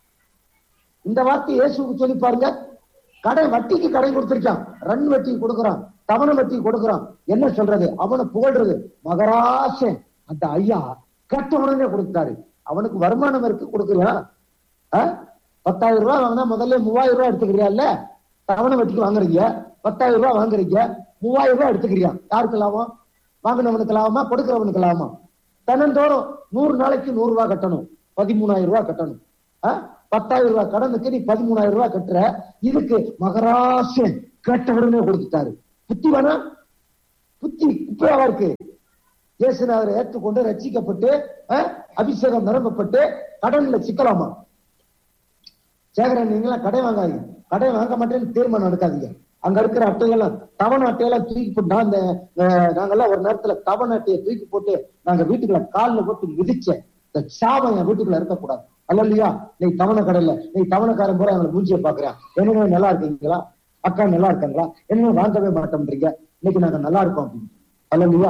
இந்த வார்த்தை இயேசுக்கு சொல்லி பாருங்க கடன் வட்டிக்கு கடன் கொடுத்திருக்கான் ரன் வட்டி கொடுக்கறான் தவணை வட்டி கொடுக்கறான் என்ன சொல்றது அவனை புகழ்றது மகராசன் அந்த ஐயா கேட்ட உடனே கொடுத்தாரு அவனுக்கு வருமானம் இருக்கு கொடுக்குறியா ஆ? பத்தாயிரம் ரூபாய் வாங்கினா முதல்ல மூவாயிரம் ரூபாய் எடுத்துக்கிறியால்ல தவணை வட்டிக்கு வாங்குறீங்க பத்தாயிரம் ரூபாய் வாங்குறீங்க மூவாயிரம் ரூபாய் எடுத்துக்கிறியா யாருக்கு லாபம் வாங்கினவனுக்கு லாபமா கொடுக்கிறவனுக்கு லாபமா தினந்தோறும் நூறு நாளைக்கு நூறு ரூபாய் கட்டணும் பதிமூணாயிரம் ரூபாய் கட்டணும் ஆ? பத்தாயிரம் ரூபாய் கடனுக்கு நீ பதிமூணாயிரம் ரூபாய் கட்டுற இதுக்கு மகராசன் கேட்ட உடனே கொடுத்துட்டாரு புத்தி வேணா புத்தி குப்பையாவா இருக்கு இயேசுநாதரை ஏற்றுக்கொண்டு ரட்சிக்கப்பட்டு ஆ, அபிஷேகம் நிரம்பப்பட்டு கடன்ல சிக்கலாமா சேகரன் நீங்களா கடை வாங்காதீங்க கடை வாங்க மாட்டேன்னு தீர்மானம் எடுக்காதீங்க அங்க இருக்கிற அட்டையெல்லாம் தவணை அட்டையெல்லாம் தூக்கி போட்டு நான் இந்த அஹ், நாங்கெல்லாம் ஒரு நேரத்துல தவணை அட்டையை தூக்கி போட்டு நாங்க வீட்டுக்குள்ள கால்ல போட்டு மிதிச்சேன் இந்த சாபம் என் வீட்டுக்குள்ள இருக்கக்கூடாது அல்ல இல்லையா நீ தவணை கடையில நீ தவணைக்காரன் பூரா எங்களை மூஞ்சியை பாக்குறேன் என்ன நல்லா இருக்கீங்களா அக்கா நல்லா இருக்காங்களா என்ன வாங்கவே மாட்டோம்ன்றீங்க இன்னைக்கு நாங்க நல்லா இருக்கோம் அப்படின்னு அல்ல இல்லையா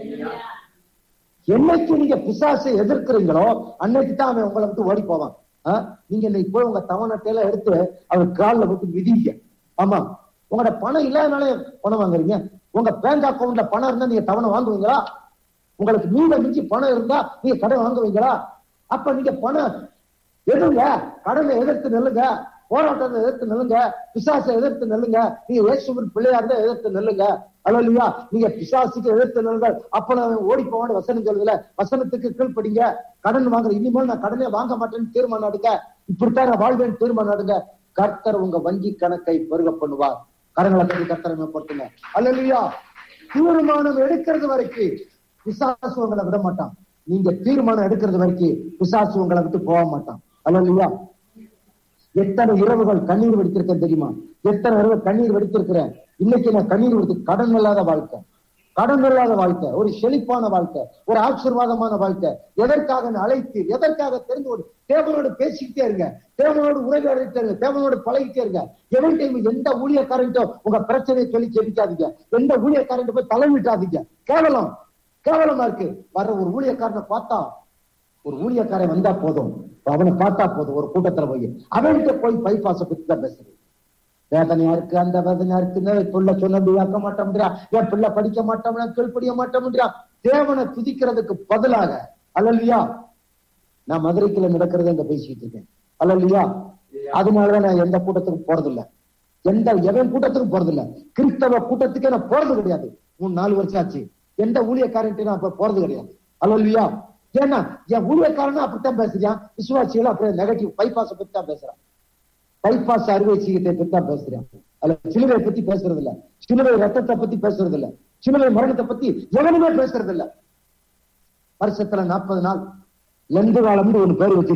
என்னைக்கு நீங்க பிசாசை எதிர்க்கிறீங்களோ அன்னைக்கு தான் அவன் உங்களை விட்டு ஓடி போவான் ஆ? நீங்க இன்னைக்கு போய் உங்க தவணத்தையில எடுத்து அவர் காலில் விட்டு மிதிங்க ஆமா உங்களோட பணம் இல்லாதனாலே பணம் வாங்குறீங்க உங்க பேங்க் அக்கவுண்ட்ல பணம் இருந்தா நீங்க தவணை வாங்குவீங்களா உங்களுக்கு மீத மிஞ்சி பணம் இருந்தா நீங்க கடன் வாங்குவீங்களா அப்ப நீங்க பணம் எதுங்க கடனை எதிர்த்து நெல்லுங்க போராட்டத்தை எதிர்த்து நெல்லுங்க பிசாசை எதிர்த்து நெல்லுங்க நீங்க இயேசுவின் பிள்ளையா இருந்தா எதிர்த்து நெல்லுங்க அல்ல இல்லையா நீங்க பிசாசுக்கு எதிர்த்து நெல்லுங்க அப்ப நான் ஓடி போவான்னு வசனம் சொல்லுதுல வசனத்துக்கு கீழ்ப்படிங்க கடன் வாங்குற இனிமேல் நான் கடனே வாங்க மாட்டேன்னு தீர்மானம் எடுங்க இப்படித்தான் நான் வாழ்வேன் தீர்மானம் எடுங்க கர்த்தர் உங்க வங்கி கணக்கை பெருக பண்ணுவார் கரங்களை கட்டி கர்த்தரை மேம்படுத்துங்க அல்ல இல்லையா தீர்மானம் எடுக்கிறது வரைக்கும் பிசாசு உங்களை விட மாட்டான் நீங்க தீர்மானம் எடுக்கிறது வரைக்கும் பிசாசு உங்களை விட்டு போக மாட்டான் அல்ல இல்லையா எத்தனை இரவுகள் கண்ணீர் வெடித்திருக்கேன் தெரியுமா எத்தனை இரவு கண்ணீர் வெடித்திருக்கிறேன் இன்னைக்கு நான் கண்ணீர் வெடித்து கடன் இல்லாத வாழ்க்கை கடன் இல்லாத வாழ்க்கை ஒரு செழிப்பான வாழ்க்கை ஒரு ஆசீர்வாதமான வாழ்க்கை எதற்காக நான் அழைத்து எதற்காக தெரிந்து கொண்டு தேவனோடு பேசிக்கிட்டே இருங்க தேவனோடு உரையாடிட்டே இருங்க தேவனோடு பழகிட்டே இருங்க எவன் டைம் எந்த ஊழியக்காரன்ட்டோ உங்க பிரச்சனையை சொல்லி ஜெபிக்காதீங்க எந்த ஊழியக்காரன் போய் தலைவிட்டாதீங்க கேவலம் கேவலமா இருக்கு வர்ற ஒரு ஊழியக்காரனை பார்த்தா ஒரு ஊழியக்காரன் வந்தா போதும் அவனை பார்த்தா போதும் ஒரு கூட்டத்துல போய் அவன்கிட்ட போய் பைபாஸ பத்தி தான் பேசுறது வேதனையா இருக்கு அந்த வேதனையா இருக்குன்னு பிள்ளை சொன்னது ஆக்க மாட்டோம்ன்றா என் பிள்ளை படிக்க மாட்டோம்னா கீழ்ப்படிய மாட்டோம்ன்றா தேவனை துதிக்கிறதுக்கு பதிலாக அல்லல்லையா நான் மதுரைக்குள்ள நடக்கிறது அங்க பேசிக்கிட்டு இருக்கேன் அல்லல்லையா அதனாலதான் நான் எந்த கூட்டத்துக்கும் போறதில்ல எந்த எவன் கூட்டத்துக்கும் போறதில்ல கிறிஸ்தவ கூட்டத்துக்கே நான் போறது கிடையாது மூணு நாலு வருஷம் ஆச்சு எந்த ஊழியக்காரன்ட்டு நான் அப்ப போறது கிடையாது அல்லல்லையா ஏன்னா என் ஊழியக்காரனும் அப்படித்தான் பேசுறான் விசுவாசிகளும் அப்படியே நெகட்டிவ் பைபாஸ பத்தி தான் பேசுறான் பைபாஸ் அறுவை சிகிச்சை பத்தி தான் பேசுறான் அல்ல சிலுவை பத்தி பேசுறது இல்ல சிலுவை ரத்தத்தை பத்தி பேசுறது இல்ல சிலுவை மரணத்தை பத்தி எவனுமே பேசுறது இல்ல வருஷத்துல நாற்பது நாள் லெந்து காலம்னு ஒரு பேர் வச்சிருக்கான்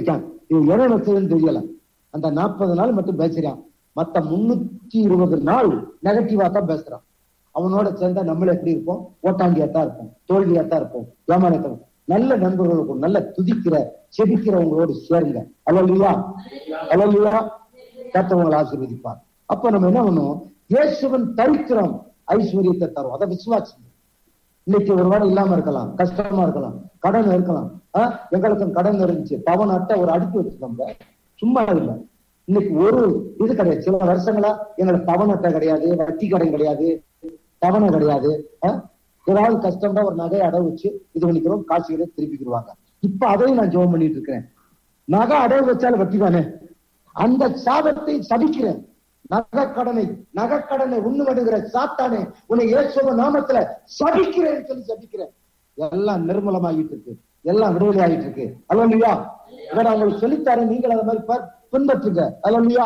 இது எதை வச்சதுன்னு தெரியல அந்த நாற்பது நாள் மட்டும் பேசுறான் மத்த முன்னூத்தி இருபது நாள் நெகட்டிவா தான் பேசுறான் அவனோட சேர்ந்தா நம்மள எப்படி இருப்போம் ஓட்டாண்டியா தான் இருப்போம் தோல்வியா தான் இருப்போம் ஏமாறத்தோம் நல்ல நண்பர்களுக்கும் நல்ல துதிக்கிற செபிக்கிறவங்களோடு சேருங்க அலல்லையா அலல்லையா கத்தவங்களை ஆசீர்வதிப்பார் அப்ப நம்ம என்ன பண்ணுவோம் இயேசுவன் தரித்திரம் ஐஸ்வர்யத்தை தரும் அதை விசுவாசம் இன்னைக்கு ஒரு வேலை இல்லாம இருக்கலாம் கஷ்டமா இருக்கலாம் கடன் இருக்கலாம் ஆஹ் எங்களுக்கும் கடன் இருந்துச்சு பவன் அட்டை ஒரு அடுப்பு வச்சுக்கோங்க சும்மா இல்லை இன்னைக்கு ஒரு இது கிடையாது சில வருஷங்களா எங்களுக்கு பவன் அட்டை கிடையாது வட்டி கடன் கிடையாது தவணை கிடையாது ஆஹ் ஏதாவது கஷ்டம்னா ஒரு நகையை அடவு வச்சு இது பண்ணிக்கிறோம் காசு கிடையாது திருப்பிக்கிடுவாங்க இப்ப அதையும் நான் ஜெபம் பண்ணிட்டு இருக்கிறேன் நகை அடவு வச்சாலும் வட்டி தானே அந்த சாபத்தை சபிக்கிறேன் நகைக்கடனை நகைக்கடனை உண்ணுமடுகிற சாத்தானே உன்னை இயேசுவ நாமத்துல சபிக்கிறேன் சொல்லி சபிக்கிறேன் எல்லாம் நிர்மலமாகிட்டு இருக்கு எல்லாம் விடுதலை ஆகிட்டு இருக்கு அல்லையா இதை நான் உங்களுக்கு சொல்லித்தரேன் நீங்கள் அதை மாதிரி பா- பின்பற்றுங்க அல்லையா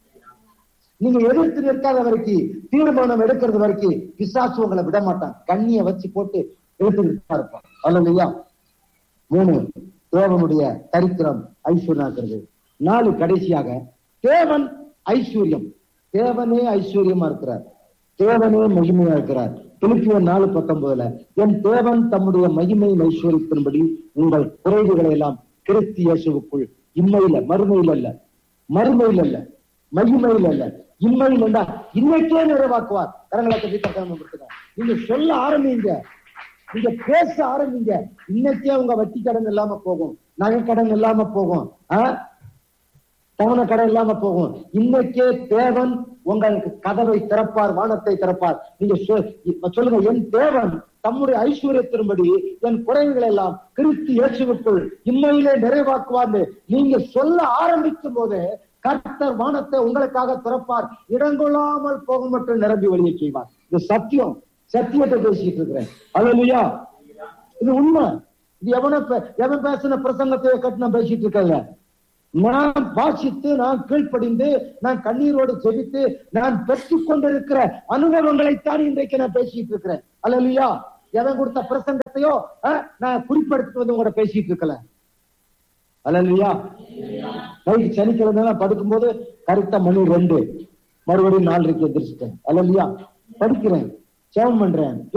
நீங்க எதிர்த்து நிற்காத வரைக்கும் தீர்மானம் எடுக்கிறது வரைக்கும் பிசாசு உங்களை விட மாட்டான் கண்ணிய வச்சு போட்டு எடுத்துக்கிட்டு இருப்பான் அல்லையா மூணு தேவனுடைய தரித்திரம் ஐஸ்வர்யாக்குறது நாலு கடைசியாக தேவன் ஐஸ்வர்யம் தேவனே ஐஸ்வர்யமா இருக்கிறார் தேவனே மகிமையா இருக்கிறார் பிலிப்பியர் நாலு பத்தொன்பதுல என் தேவன் தம்முடைய மகிமையின் ஐஸ்வர்யத்தின்படி உங்கள் குறைவுகளை எல்லாம் கிறிஸ்து இயேசுவுக்குள் இம்மையில மறுமையில் அல்ல மறுமையில் அல்ல மகிமையில் அல்ல இம்மையில் அல்ல இன்னைக்கே நிறைவாக்குவார் கரங்களை கட்டி கட்டாம நீங்க சொல்ல ஆரம்பிங்க நீங்க பேச ஆரம்பிங்க இன்னைக்கே உங்க வட்டி கடன் இல்லாம போகும் நகை கடன் இல்லாம போகும் ஆஹ் தவண கடன் இல்லாம போகும் இன்னைக்கே தேவன் உங்களுக்கு கதவை திறப்பார் வானத்தை திறப்பார் நீங்க சொ- இப்ப சொல்லுங்க என் தேவன் தம்முடைய ஐஸ்வர்யத்தின்படி என் குறைவுகள் எல்லாம் கிறிஸ்து இயேசுவுக்குள் இம்மையிலே நிறைவாக்குவார்னு நீங்க சொல்ல ஆரம்பிக்கும் போது கர்த்தர் வானத்தை உங்களுக்காக திறப்பார் இடங்கொள்ளாமல் போக மட்டும் நிரம்பி வெளியே செய்வார் இது சத்தியம் சத்தியத்தை பேசிட்டு இருக்கிறேன் அல்லையா இது உண்மை இது எவன பே- எவன் பேசின பிரசங்கத்தை கட்டு நான் பேசிட்டு இருக்கேங்க நான் வாசித்து நான் கீழ்ப்படிந்து நான் கண்ணீரோடு ஜெபித்து நான் பெற்றுக் கொண்டிருக்கிற அனுபவங்களைத்தான் இன்றைக்கு நான் பேசிட்டு இருக்கிறேன் அல்லையா எவன் கொடுத்த பிரசங்கத்தையோ அஹ், நான் குறிப்பெடுத்து வந்து உங்களோட பேசிட்டு இருக்கல அல்லையா நைட் சனிக்கிழமை நான் படுக்கும்போது கரெக்டா மணி ரெண்டு மறுபடியும் நாலரைக்கு எந்திரிச்சிட்டேன் அல்லையா படிக்கிறேன் ஜெபம் பண்றேன்